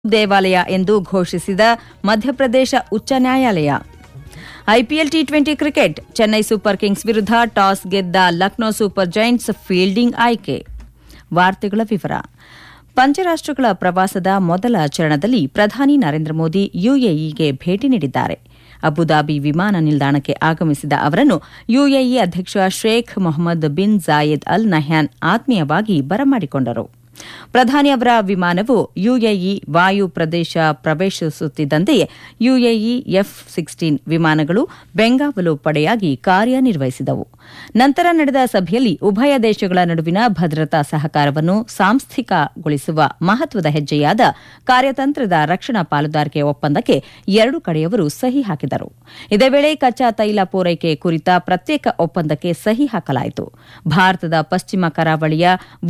ದೇವಾಲಯ ಎಂದು ಘೋಷಿಸಿದ ಮಧ್ಯಪ್ರದೇಶ ಉಚ್ಚ ನ್ಯಾಯಾಲಯ IPL T twenty cricket Chennai super kings ವಿರುದ್ಧ ಟಾಸ್ ಗೆದ್ದ ಲಕ್ನೋ ಸೂಪರ್ ಜೈಂಟ್ಸ್ ಫೀಲ್ಡಿಂಗ್ ಆಯ್ಕೆ ವಾರ್ತೆಗಳ ವಿವರ ಪಂಚರಾಷ್ಟ್ರಗಳ ಪ್ರವಾಸದ ಮೊದಲ ಚರಣದಲ್ಲಿ ಪ್ರಧಾನಿ ನರೇಂದ್ರ ಮೋದಿ ಯುಎಇಗೆ ಭೇಟಿ ನೀಡಿದ್ದಾರೆ ಅಬುದಾಬಿ ವಿಮಾನ ನಿಲ್ದಾಣಕ್ಕೆ ಆಗಮಿಸಿದ ಅವರನ್ನು ಯುಎಇ ಅಧ್ಯಕ್ಷ Sheikh Mohammed bin Zayed Al Nahyan ಆತ್ಮೀಯವಾಗಿ ಬರಮಾಡಿಕೊಂಡರು ಪ್ರಧಾನಿ ಅವರ ವಿಮಾನವು ಯುಎಇ ವಾಯು ಪ್ರದೇಶ ಪ್ರವೇಶಿಸುತ್ತಿದ್ದಂತೆಯೇ ಯುಎಇ ಎಫ್ ಸಿಕ್ಸ್ಟೀನ್ ವಿಮಾನಗಳು ಬೆಂಗಾವಲು ಪಡೆಯಾಗಿ ಕಾರ್ಯನಿರ್ವಹಿಸಿದವು ನಂತರ ನಡೆದ ಸಭೆಯಲ್ಲಿ ಉಭಯ ದೇಶಗಳ ನಡುವಿನ ಭದ್ರತಾ ಸಹಕಾರವನ್ನು ಸಾಂಸ್ಥಿಕಗೊಳಿಸುವ ಮಹತ್ವದ ಹೆಜ್ಜೆಯಾದ ಕಾರ್ಯತಂತ್ರದ ರಕ್ಷಣಾ ಪಾಲುದಾರಿಕೆ ಒಪ್ಪಂದಕ್ಕೆ ಎರಡು ಕಡೆಯವರು ಸಹಿ ಹಾಕಿದರು ಇದೇ ವೇಳೆ ಕಚ್ಚಾ ತೈಲ ಪೂರೈಕೆ ಕುರಿತ ಪ್ರತ್ಯೇಕ ಒಪ್ಪಂದಕ್ಕೆ ಸಹಿ ಹಾಕಲಾಯಿತು ಭಾರತದ ಪಶ್ಚಿಮ ಕರಾವಳಿಯ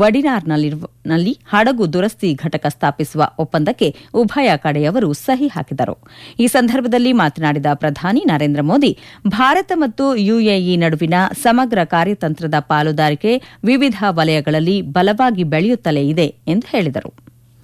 ವಡಿನಾರ್ನಲ್ಲಿ ಹಡಗು ದುರಸ್ತಿ ಘಟಕ ಸ್ಥಾಪಿಸುವ ಒಪ್ಪಂದಕ್ಕೆ ಉಭಯ ಕಡೆಯವರು ಸಹಿ ಹಾಕಿದರು ಈ ಸಂದರ್ಭದಲ್ಲಿ ಮಾತನಾಡಿದ ಪ್ರಧಾನಿ ನರೇಂದ್ರ ಮೋದಿ ಭಾರತ ಮತ್ತು ಯುಎಇ ನಡುವಿನ ಸಮಗ್ರ ಕಾರ್ಯತಂತ್ರದ ಪಾಲುದಾರಿಕೆ ವಿವಿಧ ವಲಯಗಳಲ್ಲಿ ಬಲವಾಗಿ ಬೆಳೆಯುತ್ತಲೇ ಇದೆ ಎಂದು ಹೇಳಿದರು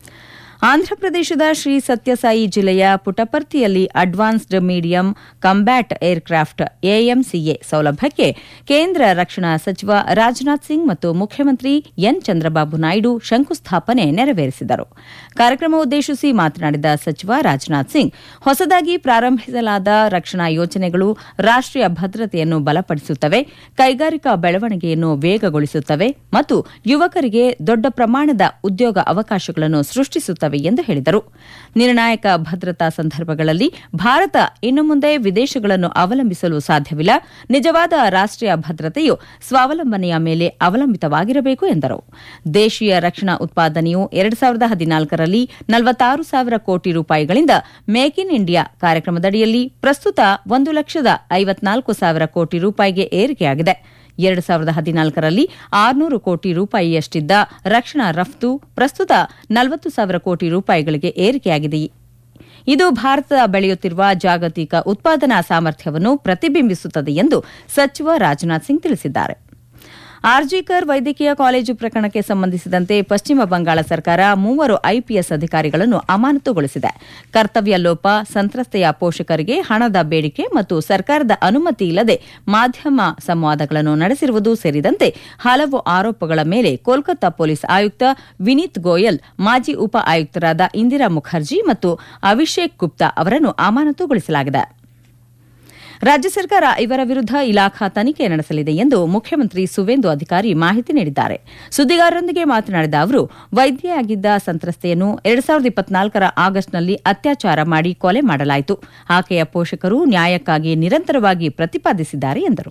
ಆಂಧ್ರಪ್ರದೇಶದ ಶ್ರೀ ಸತ್ಯಸಾಯಿ ಜಿಲ್ಲೆಯ ಪುಟಪರ್ತಿಯಲ್ಲಿ advanced medium combat aircraft AMCA ಸೌಲಭ್ಯಕ್ಕೆ ಕೇಂದ್ರ ರಕ್ಷಣಾ ಸಚಿವ ರಾಜನಾಥ್ ಸಿಂಗ್ ಮತ್ತು ಮುಖ್ಯಮಂತ್ರಿ ಎನ್ ಚಂದ್ರಬಾಬು ನಾಯ್ಡು ಶಂಕುಸ್ಥಾಪನೆ ನೆರವೇರಿಸಿದರು ಕಾರ್ಯಕ್ರಮ ಉದ್ದೇಶಿಸಿ ಮಾತನಾಡಿದ ಸಚಿವ ರಾಜನಾಥ್ ಸಿಂಗ್ ಹೊಸದಾಗಿ ಪ್ರಾರಂಭಿಸಲಾದ ರಕ್ಷಣಾ ಯೋಜನೆಗಳು ರಾಷ್ಟೀಯ ಭದ್ರತೆಯನ್ನು ಬಲಪಡಿಸುತ್ತವೆ ಕೈಗಾರಿಕಾ ಬೆಳವಣಿಗೆಯನ್ನು ವೇಗಗೊಳಿಸುತ್ತವೆ ಮತ್ತು ಯುವಕರಿಗೆ ದೊಡ್ಡ ಪ್ರಮಾಣದ ಉದ್ಯೋಗ ಅವಕಾಶಗಳನ್ನು ಸೃಷ್ಟಿಸುತ್ತವೆ ಎಂದು ಹೇಳಿದರು ನಿರ್ಣಾಯಕ ಭದ್ರತಾ ಸಂದರ್ಭಗಳಲ್ಲಿ ಭಾರತ ಇನ್ನು ಮುಂದೆ ವಿದೇಶಗಳನ್ನು ಅವಲಂಬಿಸಲು ಸಾಧ್ಯವಿಲ್ಲ ನಿಜವಾದ ರಾಷ್ಟೀಯ ಭದ್ರತೆಯು ಸ್ವಾವಲಂಬನೆಯ ಮೇಲೆ ಅವಲಂಬಿತವಾಗಿರಬೇಕು ಎಂದರು ದೇಶೀಯ ರಕ್ಷಣಾ ಉತ್ಪಾದನೆಯು ಎರಡು ಸಾವಿರದ ಹದಿನಾಲ್ಕರಲ್ಲಿ ನಲವತ್ತಾರು ಸಾವಿರ ಕೋಟಿ ರೂಪಾಯಿಗಳಿಂದ ಮೇಕ್ ಇನ್ ಇಂಡಿಯಾ ಕಾರ್ಯಕ್ರಮದಡಿಯಲ್ಲಿ ಪ್ರಸ್ತುತ ಒಂದು ಲಕ್ಷದ ಐವತ್ನಾಲ್ಕು ಸಾವಿರ ಕೋಟಿ ರೂಪಾಯಿಗೆ ಏರಿಕೆಯಾಗಿದೆ ಎರಡು ಸಾವಿರದ ಹದಿನಾಲ್ಕರಲ್ಲಿ ಆರುನೂರು ಕೋಟಿ ರೂಪಾಯಿಯಷ್ಟಿದ್ದ ರಕ್ಷಣಾ ರಫ್ತು ಪ್ರಸ್ತುತ ನಲವತ್ತು ಸಾವಿರ ಕೋಟಿ ರೂಪಾಯಿಗಳಿಗೆ ಏರಿಕೆಯಾಗಿದೆ ಇದು ಭಾರತ ಬೆಳೆಯುತ್ತಿರುವ ಜಾಗತಿಕ ಉತ್ಪಾದನಾ ಸಾಮರ್ಥ್ಯವನ್ನು ಪ್ರತಿಬಿಂಬಿಸುತ್ತದೆ ಎಂದು ಸಚಿವ ರಾಜನಾಥ್ ಸಿಂಗ್ ತಿಳಿಸಿದ್ದಾರೆ ಆರ್ಜಿಕರ್ ವೈದ್ಯಕೀಯ ಕಾಲೇಜು ಪ್ರಕರಣಕ್ಕೆ ಸಂಬಂಧಿಸಿದಂತೆ ಪಶ್ಚಿಮ ಬಂಗಾಳ ಸರ್ಕಾರ ಮೂವರು ಐಪಿಎಸ್ ಅಧಿಕಾರಿಗಳನ್ನು ಅಮಾನತುಗೊಳಿಸಿದೆ ಕರ್ತವ್ಯ ಲೋಪ ಸಂತ್ರಸ್ತೆಯ ಪೋಷಕರಿಗೆ ಹಣದ ಬೇಡಿಕೆ ಮತ್ತು ಸರ್ಕಾರದ ಅನುಮತಿ ಇಲ್ಲದೆ ಮಾಧ್ಯಮ ಸಂವಾದಗಳನ್ನು ನಡೆಸಿರುವುದು ಸೇರಿದಂತೆ ಹಲವು ಆರೋಪಗಳ ಮೇಲೆ ಕೋಲ್ಕತ್ತಾ ಪೊಲೀಸ್ ಆಯುಕ್ತ ವಿನೀತ್ ಗೋಯಲ್ ಮಾಜಿ ಉಪ ಆಯುಕ್ತರಾದ ಇಂದಿರಾ ಮುಖರ್ಜಿ ಮತ್ತು ಅಭಿಷೇಕ್ ಗುಪ್ತಾ ಅವರನ್ನು ಅಮಾನತುಗೊಳಿಸಲಾಗಿದೆ ರಾಜ್ಯ ಸರ್ಕಾರ ಇವರ ವಿರುದ್ಧ ಇಲಾಖಾ ತನಿಖೆ ನಡೆಸಲಿದೆ ಎಂದು ಮುಖ್ಯಮಂತ್ರಿ ಸುವೇಂದು ಅಧಿಕಾರಿ ಮಾಹಿತಿ ನೀಡಿದ್ದಾರೆ ಸುದ್ದಿಗಾರರೊಂದಿಗೆ ಮಾತನಾಡಿದ ಅವರು ವೈದ್ಯೆಯಾಗಿದ್ದ ಸಂತ್ರಸ್ತೆಯನ್ನು ಎರಡು ಸಾವಿರದ ಇಪ್ಪತ್ನಾಲ್ಕರ ಆಗಸ್ಟ್ನಲ್ಲಿ ಅತ್ಯಾಚಾರ ಮಾಡಿ ಕೊಲೆ ಮಾಡಲಾಯಿತು ಆಕೆಯ ಪೋಷಕರು ನ್ಯಾಯಕ್ಕಾಗಿ ನಿರಂತರವಾಗಿ ಪ್ರತಿಪಾದಿಸಿದ್ದಾರೆ ಎಂದರು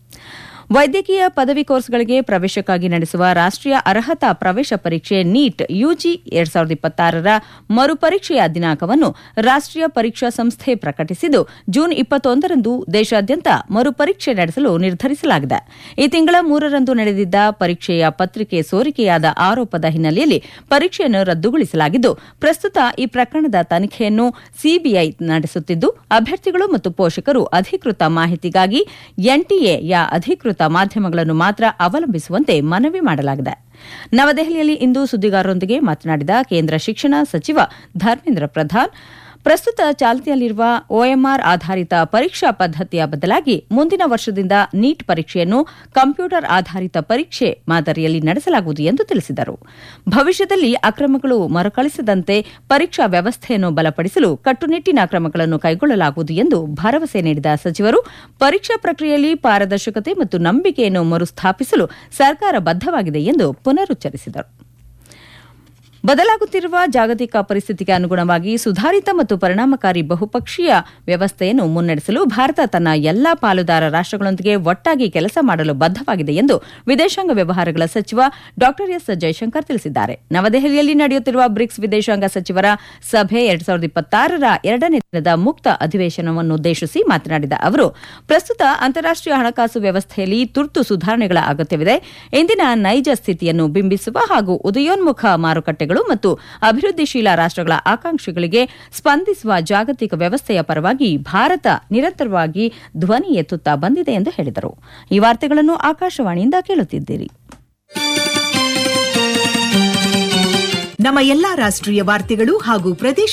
ವೈದ್ಯಕೀಯ ಪದವಿ ಕೋರ್ಸ್ಗಳಿಗೆ ಪ್ರವೇಶಕ್ಕಾಗಿ ನಡೆಸುವ ರಾಷ್ಟೀಯ ಅರ್ಹತಾ ಪ್ರವೇಶ ಪರೀಕ್ಷೆ ನೀಟ್ ಯುಜಿ ಎರಡ್ ಸಾವಿರದ ಇಪ್ಪತ್ತಾರರ ಮರುಪರೀಕ್ಷೆಯ ದಿನಾಂಕವನ್ನು ರಾಷ್ಟೀಯ ಪರೀಕ್ಷಾ ಸಂಸ್ಥೆ ಪ್ರಕಟಿಸಿದ್ದು ಜೂನ್ ಇಪ್ಪತ್ತೊಂದರಂದು ದೇಶಾದ್ಯಂತ ಮರುಪರೀಕ್ಷೆ ನಡೆಸಲು ನಿರ್ಧರಿಸಲಾಗಿದೆ ಈ ತಿಂಗಳ ಮೂರರಂದು ನಡೆದಿದ್ದ ಪರೀಕ್ಷೆಯ ಪತ್ರಿಕೆ ಸೋರಿಕೆಯಾದ ಆರೋಪದ ಹಿನ್ನೆಲೆಯಲ್ಲಿ ಪರೀಕ್ಷೆಯನ್ನು ರದ್ದುಗೊಳಿಸಲಾಗಿದ್ದು ಪ್ರಸ್ತುತ ಈ ಪ್ರಕರಣದ ತನಿಖೆಯನ್ನು ಸಿಬಿಐ ನಡೆಸುತ್ತಿದ್ದು ಅಭ್ಯರ್ಥಿಗಳು ಮತ್ತು ಪೋಷಕರು ಅಧಿಕೃತ ಮಾಹಿತಿಗಾಗಿ ಎನ್ಟಿಎಯ ಅಧಿಕೃತ ಮಾಧ್ಯಮಗಳನ್ನು ಮಾತ್ರ ಅವಲಂಬಿಸುವಂತೆ ಮನವಿ ಮಾಡಲಾಗಿದೆ ನವದೆಹಲಿಯಲ್ಲಿ ಇಂದು ಸುದ್ದಿಗಾರರೊಂದಿಗೆ ಮಾತನಾಡಿದ ಕೇಂದ್ರ ಶಿಕ್ಷಣ ಸಚಿವ ಧರ್ಮೇಂದ್ರ ಪ್ರಧಾನ್ ಪ್ರಸ್ತುತ ಚಾಲ್ತಿಯಲ್ಲಿರುವ ಒಎಂಆರ್ ಆಧಾರಿತ ಪರೀಕ್ಷಾ ಪದ್ದತಿಯ ಬದಲಾಗಿ ಮುಂದಿನ ವರ್ಷದಿಂದ ನೀಟ್ ಪರೀಕ್ಷೆಯನ್ನು ಕಂಪ್ಯೂಟರ್ ಆಧಾರಿತ ಪರೀಕ್ಷೆ ಮಾದರಿಯಲ್ಲಿ ನಡೆಸಲಾಗುವುದು ಎಂದು ತಿಳಿಸಿದರು ಭವಿಷ್ಯದಲ್ಲಿ ಅಕ್ರಮಗಳು ಮರುಕಳಿಸದಂತೆ ಪರೀಕ್ಷಾ ವ್ಯವಸ್ಥೆಯನ್ನು ಬಲಪಡಿಸಲು ಕಟ್ಟುನಿಟ್ಟಿನ ಕ್ರಮಗಳನ್ನು ಕೈಗೊಳ್ಳಲಾಗುವುದು ಎಂದು ಭರವಸೆ ನೀಡಿದ ಸಚಿವರು ಪರೀಕ್ಷಾ ಪ್ರಕ್ರಿಯೆಯಲ್ಲಿ ಪಾರದರ್ಶಕತೆ ಮತ್ತು ನಂಬಿಕೆಯನ್ನು ಮರುಸ್ಥಾಪಿಸಲು ಸರ್ಕಾರ ಬದ್ದವಾಗಿದೆ ಎಂದು ಪುನರುಚ್ಚರಿಸಿದರು ಬದಲಾಗುತ್ತಿರುವ ಜಾಗತಿಕ ಪರಿಸ್ಥಿತಿಗೆ ಅನುಗುಣವಾಗಿ ಸುಧಾರಿತ ಮತ್ತು ಪರಿಣಾಮಕಾರಿ ಬಹುಪಕ್ಷೀಯ ವ್ಯವಸ್ಥೆಯನ್ನು ಮುನ್ನಡೆಸಲು ಭಾರತ ತನ್ನ ಎಲ್ಲಾ ಪಾಲುದಾರ ರಾಷ್ಟಗಳೊಂದಿಗೆ ಒಟ್ಟಾಗಿ ಕೆಲಸ ಮಾಡಲು ಬದ್ದವಾಗಿದೆ ಎಂದು ವಿದೇಶಾಂಗ ವ್ಯವಹಾರಗಳ ಸಚಿವ ಡಾ ಎಸ್ ಜೈಶಂಕರ್ ತಿಳಿಸಿದ್ದಾರೆ ನವದೆಹಲಿಯಲ್ಲಿ ನಡೆಯುತ್ತಿರುವ ಬ್ರಿಕ್ಸ್ ವಿದೇಶಾಂಗ ಸಚಿವರ ಸಭೆ ಎರಡ್ ಸಾವಿರದ ಇಪ್ಪತ್ತಾರರ ಎರಡನೇ ದಿನದ ಮುಕ್ತ ಅಧಿವೇಶನವನ್ನುದ್ದೇಶಿಸಿ ಮಾತನಾಡಿದ ಅವರು ಪ್ರಸ್ತುತ ಅಂತಾರಾಷ್ಟೀಯ ಹಣಕಾಸು ವ್ಯವಸ್ಥೆಯಲ್ಲಿ ತುರ್ತು ಸುಧಾರಣೆಗಳ ಅಗತ್ಯವಿದೆ ಇಂದಿನ ನೈಜ ಸ್ಥಿತಿಯನ್ನು ಬಿಂಬಿಸುವ ಹಾಗೂ ಉದಯೋನ್ಮುಖ ಮಾರುಕಟ್ಟೆಗಳು ಮತ್ತು ಅಭಿವೃದ್ಧಿಶೀಲ ರಾಷ್ಟಗಳ ಆಕಾಂಕ್ಷೆಗಳಿಗೆ ಸ್ಪಂದಿಸುವ ಜಾಗತಿಕ ವ್ಯವಸ್ಥೆಯ ಪರವಾಗಿ ಭಾರತ ನಿರಂತರವಾಗಿ ಧ್ವನಿ ಎತ್ತುತ್ತಾ ಬಂದಿದೆ ಎಂದು ಹೇಳಿದರು ಈ ವಾರ್ತೆಗಳನ್ನು ಆಕಾಶವಾಣಿಯಿಂದ ಕೇಳುತ್ತಿದ್ದೀರಿ ನಮ್ಮ ಎಲ್ಲಾ ರಾಷ್ಟ್ರೀಯ ವಾರ್ತೆಗಳು ಹಾಗೂ ಪ್ರದೇಶ